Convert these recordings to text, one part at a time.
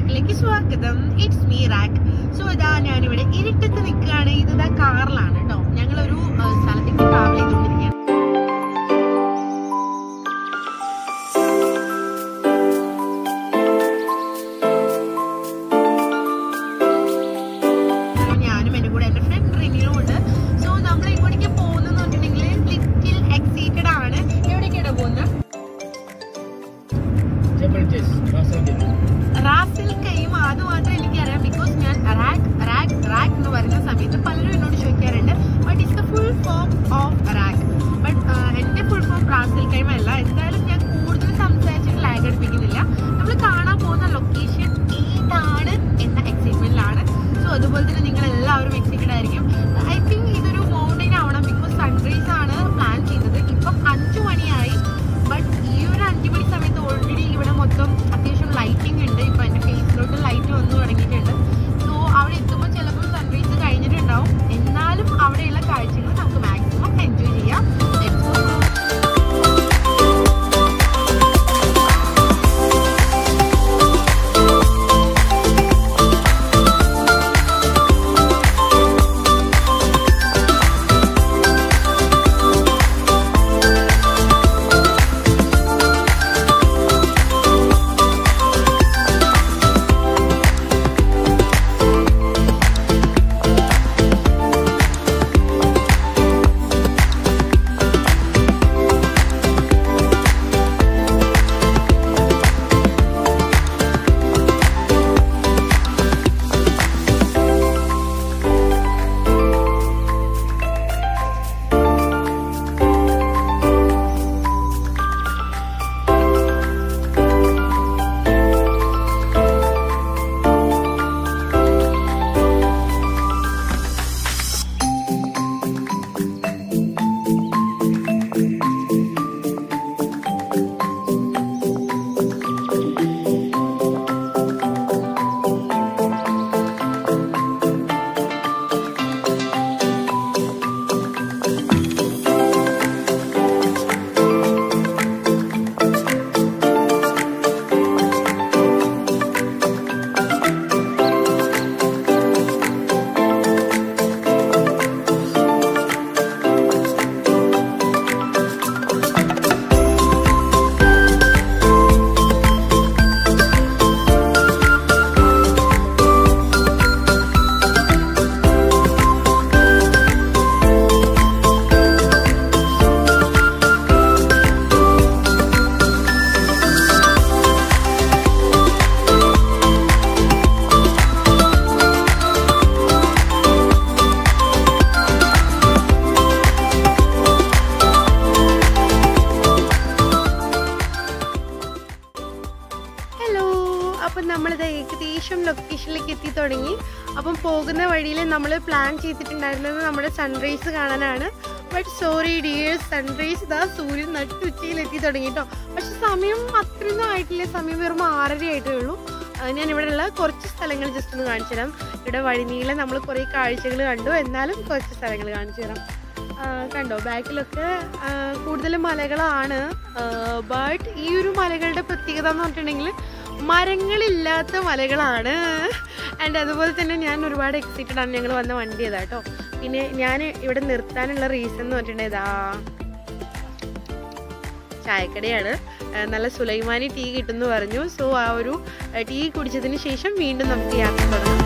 റാക്കിലേക്ക് സ്വാഗതം it's me rack so ഇതാ ഞാനിവിടെ ഇരുട്ടത്ത് നിൽക്കുകയാണ് ഇത് ഇതാ കാറിലാണ് കേട്ടോ ഞങ്ങളൊരു ആ, സ്ഥലത്തേക്ക് ട്രാവൽ ചെയ്തുകൊണ്ടിരിക്കുകയാണ് ഞാനും എൻ്റെ കൂടെ എൻ്റെ ഫ്രണ്ട് റിനിയും ഉണ്ട് സോ നമ്മൾ ഇങ്ങോട്ടേക്ക് പോകുന്നെന്ന് പറഞ്ഞിട്ടുണ്ടെങ്കിൽ ലിറ്റിൽ എക്സൈറ്റഡ് ആണ് എവിടേക്കാണ് പോകുന്നത് റാസിൽ കൈമ അത് മാത്രം എനിക്കറിയാം ബിക്കോസ് ഞാൻ റാക്ക് റാക്ക് റാക്ക് എന്ന് പറയുന്ന സമയത്ത് പലരും എന്നോട് ചോദിക്കാറുണ്ട് but is the full form of RAK but എൻ്റെ ഫുൾ ഫോം റാസിൽ കൈമ അല്ല എന്തായാലും ഞാൻ കൂടുതൽ സംസാരിച്ചിട്ട് ലാഗ് അടുപ്പിക്കുന്നില്ല നമ്മൾ കാണാൻ പോകുന്ന ലൊക്കേഷൻ ഏതാണ് എന്ന എക്സൈറ്റ്മെന്റിലാണ് സോ അതുപോലെ തന്നെ നിങ്ങൾ എല്ലാവരും എക്സൈറ്റഡ് ആയിരിക്കും ഐ തിങ്ക് ഇതൊരു മൗണ്ടൈൻ ആവണം ബിക്കോസ് സൺറൈസ് ആണ് പ്ലാൻ ചെയ്തത് ഇപ്പം അഞ്ചു മണിയായി ബട്ട് ഈ ഒരു അഞ്ചു മണി സമയത്ത് ഓൾറെഡി ഇവിടെ മൊത്തം അത്യാവശ്യം ലൈറ്റിംഗ് ഉണ്ട് ഇപ്പൊ എന്റെ ഫേസിലോട്ട് ലൈറ്റ് വന്നു തുടങ്ങിയിട്ടുണ്ട് സോ അവിടെ എത്തുമ്പോൾ ചിലപ്പോൾ സൺറൈസ് കഴിഞ്ഞിട്ടുണ്ടാവും എന്നാലും അവിടെയുള്ള കാഴ്ചകൾ നമുക്ക് മാക്സിമം എൻജോയ് ചെയ്യാം Let's go. ഹലോ അപ്പം നമ്മളിത് ഏകദേശം ലൊക്കേഷനിലേക്ക് എത്തി തുടങ്ങി അപ്പം പോകുന്ന വഴിയിൽ നമ്മൾ പ്ലാൻ ചെയ്തിട്ടുണ്ടായിരുന്നത് നമ്മുടെ സൺറൈസ് കാണാനാണ് ബട്ട് സോറി ഡിയേഴ്സ് സൺറൈസ് ഇതാ സൂര്യൻ നട്ടുച്ചയിൽ എത്തി തുടങ്ങി കേട്ടോ പക്ഷെ സമയം അത്രയൊന്നും ആയിട്ടില്ല സമയം വെറും ആറര ആയിട്ടേ ഉള്ളൂ ആ, ഞാൻ ഇവിടെ ഉള്ള കുറച്ച് സ്ഥലങ്ങൾ ജസ്റ്റ് ഒന്ന് കാണിച്ചു തരാം ഇവിടെ വഴിനീളെ നമ്മൾ കുറേ കാഴ്ചകൾ കണ്ടു എന്നാലും കുറച്ച് സ്ഥലങ്ങൾ കാണിച്ചു തരാം ആ, കണ്ടോ ബാക്കിലൊക്കെ ആ, കൂടുതലും മലകളാണ് ബട്ട് ഈ ഒരു മലകളുടെ പ്രത്യേകത എന്ന് പറഞ്ഞിട്ടുണ്ടെങ്കിൽ മരങ്ങളില്ലാത്ത മലകളാണ് ആൻഡ് അതുപോലെ തന്നെ ഞാൻ ഒരുപാട് എക്സൈറ്റഡ് ആണ് ഞങ്ങൾ വന്ന വണ്ടി അതാ കേട്ടോ പിന്നെ ഞാൻ ഇവിടെ നിർത്താനുള്ള റീസൺ എന്ന് പറഞ്ഞിട്ടുണ്ടെങ്കിൽ ഇതാ ചായക്കടയാണ് ആ, നല്ല സുലൈമാനി ടീ കിട്ടുമെന്ന് പറഞ്ഞു സോ ആ ഒരു ആ, ടീ കുടിച്ചതിന് ശേഷം വീണ്ടും നമുക്ക് യാത്ര തുടങ്ങാം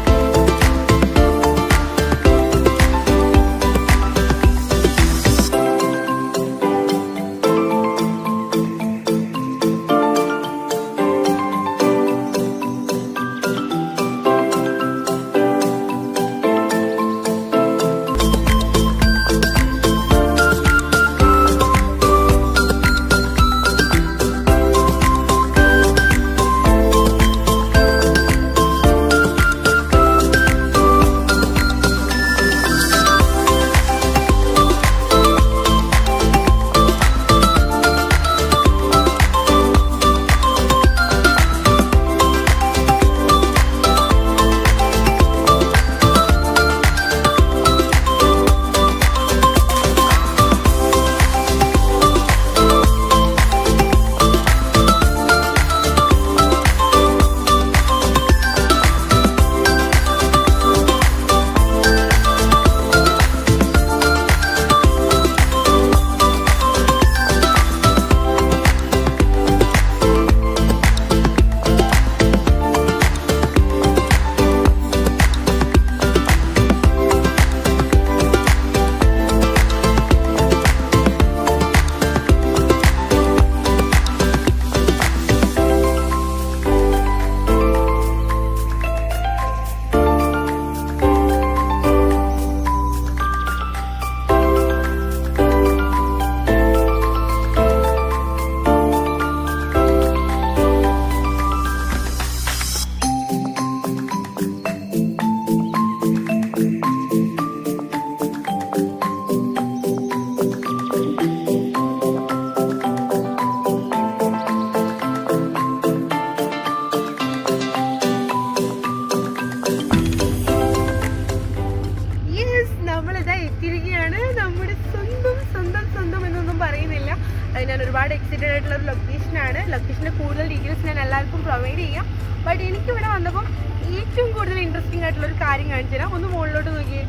ലൊക്കേഷൻ്റെ കൂടുതൽ ഡീറ്റെയിൽസ് ഞാൻ എല്ലാവർക്കും പ്രൊവൈഡ് ചെയ്യാം ബട്ട് എനിക്കിവിടെ വന്നപ്പം ഏറ്റവും കൂടുതൽ ഇൻട്രസ്റ്റിംഗ് ആയിട്ടുള്ള ഒരു കാര്യം കാണിച്ചു തരാം ഒന്ന് മുകളിലോട്ട് നോക്കിയേ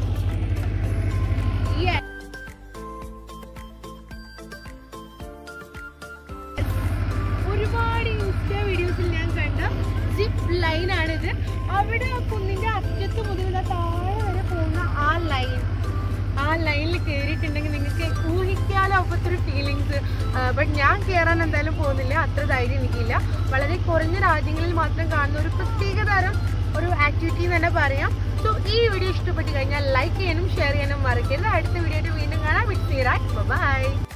Yes. ഒരുപാട് ഇൻസ്റ്റ വീഡിയോസിൽ ഞാൻ കണ്ട സിപ്പ് ലൈൻ ആണിത് അവിടെ ആ കുന്നിന്റെ അറ്റത്ത് മുതൽ ദാ താഴെ വരെ പോകുന്ന ആ ലൈൻ ആ ലൈനിൽ കയറിയിട്ടുണ്ടെങ്കിൽ നിങ്ങൾക്ക് ഊഹിക്കാലോ അപ്പോഴത്തെ ഒരു ഫീലിങ്സ് ബട്ട് ഞാൻ കയറാൻ എന്തായാലും പോകുന്നില്ല അത്ര ധൈര്യം എനിക്കില്ല വളരെ കുറഞ്ഞ രാജ്യങ്ങളിൽ മാത്രം കാണുന്ന ഒരു പ്രത്യേക തരം ഒരു ആക്ടിവിറ്റി എന്ന് തന്നെ പറയാം സോ ഈ വീഡിയോ ഇഷ്ടപ്പെട്ട് കഴിഞ്ഞാൽ ലൈക്ക് ചെയ്യാനും ഷെയർ ചെയ്യാനും മറക്കരുത് അടുത്ത വീഡിയോ വീണ്ടും കാണാം വിട്ട് ബൈ